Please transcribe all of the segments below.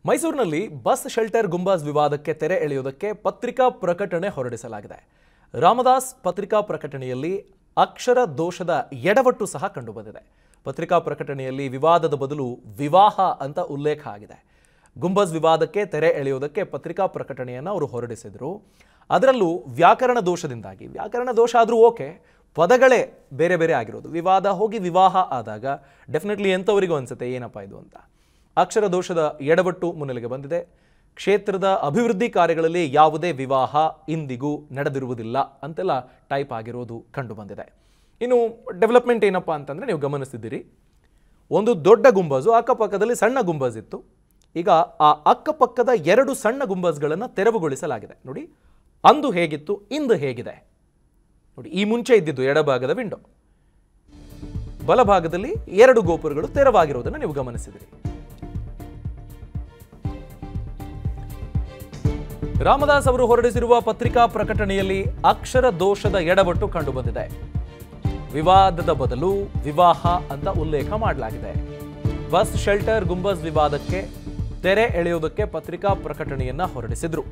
ಮೈಸೂರಿನಲ್ಲಿ bus shelter Gumbaz ವಿವಾದಕ್ಕೆ ತೆರೆ ಎಳೆಯುವುದಕ್ಕೆ ಪತ್ರಿಕಾ ಪ್ರಕಟಣೆ ಹೊರಡಿಸಲಾಗಿದೆ ರಾಮದಾಸ್ ಪತ್ರಿಕಾ ಪ್ರಕಟಣೆಯಲ್ಲಿ ಅಕ್ಷರ ದೋಷದ ಎಡವಟ್ಟು ಸಹ ಕಂಡುಬಂದಿದೆ ಪತ್ರಿಕಾ ಪ್ರಕಟಣೆಯಲ್ಲಿ ವಿವಾದದ ಬದಲು ವಿವಾಹ ಅಂತ ಉಲ್ಲೇಖ ಆಗಿದೆ ಗುಂಬಸ್ ವಿವಾದಕ್ಕೆ ತೆರೆ ಎಳೆಯುವುದಕ್ಕೆ ಪತ್ರಿಕಾ ಪ್ರಕಟಣೆಯನ್ನು ಅವರು ಹೊರಡಿಸಿದರು ಅದರಲ್ಲೂ ವ್ಯಾಕರಣ ದೋಷದಿಂದಾಗಿ ವ್ಯಾಕರಣ ದೋಷ ಆದರೂ ಓಕೆ ಪದಗಳೇ ಬೇರೆ ಬೇರೆ ಆಗಿರೋದು ವಿವಾದ ಹೋಗಿ ವಿವಾಹ ಆದಾಗ ಡೆಫಿನೆಟ್ಲಿ ಎಂಥವರಿಗೂ ಅನ್ಸುತ್ತೆ ಏನಪ್ಪ ಇದು ಅಂತ ಅಕ್ಷರ ದೋಷದ ಎಡವಟ್ಟು ಮುನ್ನೆಲೆಗೆ ಬಂದಿದೆ ಕ್ಷೇತ್ರದ ಅಭಿವೃದ್ಧಿ ಕಾರ್ಯಗಳಲ್ಲಿ ಯಾವುದೇ ವಿವಾಹ ಇಂದಿಗೂ ನಡೆದಿರುವುದಿಲ್ಲ ಅಂತೆಲ್ಲ ಟೈಪ್ ಆಗಿರೋದು ಕಂಡು ಬಂದಿದೆ ಇನ್ನು ಡೆವಲಪ್ಮೆಂಟ್ ಏನಪ್ಪ ಅಂತಂದರೆ ನೀವು ಗಮನಿಸ್ತಿದ್ದೀರಿ ಒಂದು ದೊಡ್ಡ ಗುಂಬಜು ಅಕ್ಕಪಕ್ಕದಲ್ಲಿ ಸಣ್ಣ ಗುಂಬಜ್ ಇತ್ತು ಈಗ ಆ ಅಕ್ಕಪಕ್ಕದ ಎರಡು ಸಣ್ಣ ಗುಂಬಜ್ಗಳನ್ನು ತೆರವುಗೊಳಿಸಲಾಗಿದೆ ನೋಡಿ ಅಂದು ಹೇಗಿತ್ತು ಇಂದು ಹೇಗಿದೆ ನೋಡಿ ಈ ಮುಂಚೆ ಇದ್ದಿದ್ದು ಎಡಭಾಗದ ವಿಂಡೋ ಬಲಭಾಗದಲ್ಲಿ ಎರಡು ಗೋಪುರಗಳು ತೆರವಾಗಿರುವುದನ್ನು ನೀವು ಗಮನಿಸಿದಿರಿ ರಾಮದಾಸ್ ಅವರು ಹೊರಡಿಸಿರುವ ಪತ್ರಿಕಾ ಪ್ರಕಟಣೆಯಲ್ಲಿ ಅಕ್ಷರ ದೋಷದ ಎಡವಟ್ಟು ಕಂಡುಬಂದಿದೆ ವಿವಾದದ ಬದಲು ವಿವಾಹ ಅಂತ ಉಲ್ಲೇಖ ಮಾಡಲಾಗಿದೆ ಬಸ್ ಶೆಲ್ಟರ್ ಗುಂಬಸ್ ವಿವಾದಕ್ಕೆ ತೆರೆ ಎಳೆಯುವುದಕ್ಕೆ ಪತ್ರಿಕಾ ಪ್ರಕಟಣೆಯನ್ನ ಹೊರಡಿಸಿದ್ರು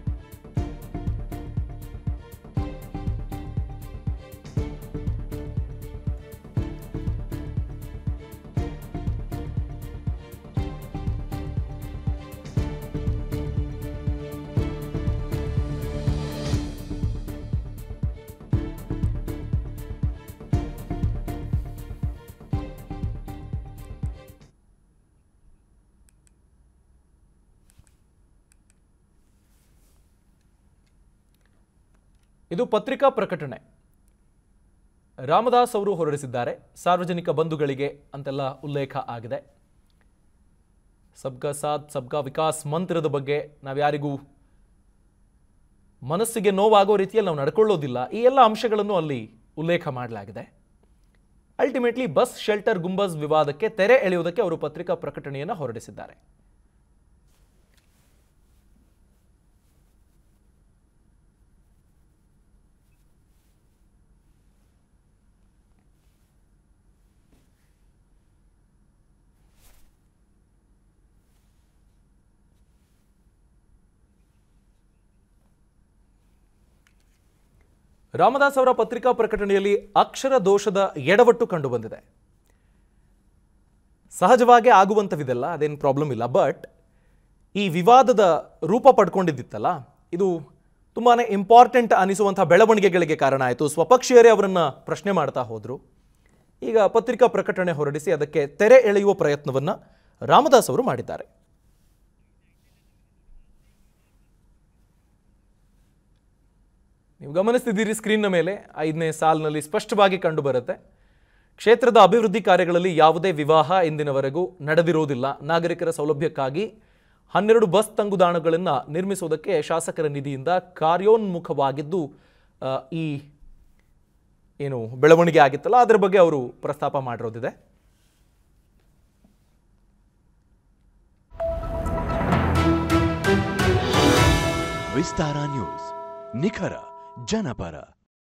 ಇದು ಪತ್ರಿಕಾ ಪ್ರಕಟಣೆ ರಾಮದಾಸ್ ಅವರು ಹೊರಡಿಸಿದ್ದಾರೆ ಸಾರ್ವಜನಿಕ ಬಂಧುಗಳಿಗೆ ಅಂತೆಲ್ಲ ಉಲ್ಲೇಖ ಆಗಿದೆ ಸಬ್ಕಾ ಸಾಥ್ ಸಬ್ಕಾ ವಿಕಾಸ್ ಮಂತ್ರದ ಬಗ್ಗೆ ನಾವ್ಯಾರಿಗೂ ಮನಸ್ಸಿಗೆ ನೋವಾಗೋ ರೀತಿಯಲ್ಲಿ ನಾವು ನಡ್ಕೊಳ್ಳೋದಿಲ್ಲ ಈ ಎಲ್ಲ ಅಂಶಗಳನ್ನು ಅಲ್ಲಿ ಉಲ್ಲೇಖ ಮಾಡಲಾಗಿದೆ ಅಲ್ಟಿಮೇಟ್ಲಿ ಬಸ್ ಶೆಲ್ಟರ್ ಗುಂಬಸ್ ವಿವಾದಕ್ಕೆ ತೆರೆ ಎಳೆಯುವುದಕ್ಕೆ ಅವರು ಪತ್ರಿಕಾ ಪ್ರಕಟಣೆಯನ್ನು ಹೊರಡಿಸಿದ್ದಾರೆ ರಾಮದಾಸ್ ಅವರ ಪತ್ರಿಕಾ ಪ್ರಕಟಣೆಯಲ್ಲಿ ಅಕ್ಷರ ದೋಷದ ಎಡವಟ್ಟು ಕಂಡುಬಂದಿದೆ ಸಹಜವಾಗಿ ಆಗುವಂಥವಿದೆಲ್ಲ ಅದೇನು ಪ್ರಾಬ್ಲಮ್ ಇಲ್ಲ ಬಟ್ ಈ ವಿವಾದದ ರೂಪ ಪಡ್ಕೊಂಡಿದ್ದಿತ್ತಲ್ಲ ಇದು ತುಂಬಾ ಇಂಪಾರ್ಟೆಂಟ್ ಅನಿಸುವಂಥ ಬೆಳವಣಿಗೆಗಳಿಗೆ ಕಾರಣ ಆಯಿತು ಸ್ವಪಕ್ಷೀಯರೇ ಅವರನ್ನು ಪ್ರಶ್ನೆ ಮಾಡ್ತಾ ಹೋದರು ಈಗ ಪತ್ರಿಕಾ ಪ್ರಕಟಣೆ ಹೊರಡಿಸಿ ಅದಕ್ಕೆ ತೆರೆ ಎಳೆಯುವ ಪ್ರಯತ್ನವನ್ನು ರಾಮದಾಸ್ ಅವರು ಮಾಡಿದ್ದಾರೆ ನೀವು ಗಮನಿಸ್ತಿದ್ದೀರಿ ಸ್ಕ್ರೀನ್ನ ಮೇಲೆ ಐದನೇ ಸಾಲಿನಲ್ಲಿ ಸ್ಪಷ್ಟವಾಗಿ ಕಂಡು ಬರುತ್ತೆ ಕ್ಷೇತ್ರದ ಅಭಿವೃದ್ಧಿ ಕಾರ್ಯಗಳಲ್ಲಿ ಯಾವುದೇ ವಿವಾಹ ಇಂದಿನವರೆಗೂ ನಡೆದಿರುವುದಿಲ್ಲ ನಾಗರಿಕರ ಸೌಲಭ್ಯಕ್ಕಾಗಿ ಹನ್ನೆರಡು ಬಸ್ ತಂಗುದಾಣಗಳನ್ನು ನಿರ್ಮಿಸುವುದಕ್ಕೆ ಶಾಸಕರ ನಿಧಿಯಿಂದ ಕಾರ್ಯೋನ್ಮುಖವಾಗಿದ್ದು ಆ, ಈ ಏನು ಬೆಳವಣಿಗೆ ಆಗಿತ್ತಲ್ಲ ಅದರ ಬಗ್ಗೆ ಅವರು ಪ್ರಸ್ತಾಪ ಮಾಡಿರೋದಿದೆ ವಿಸ್ತಾರ ನ್ಯೂಸ್ ನಿಖರ ಜನಪರ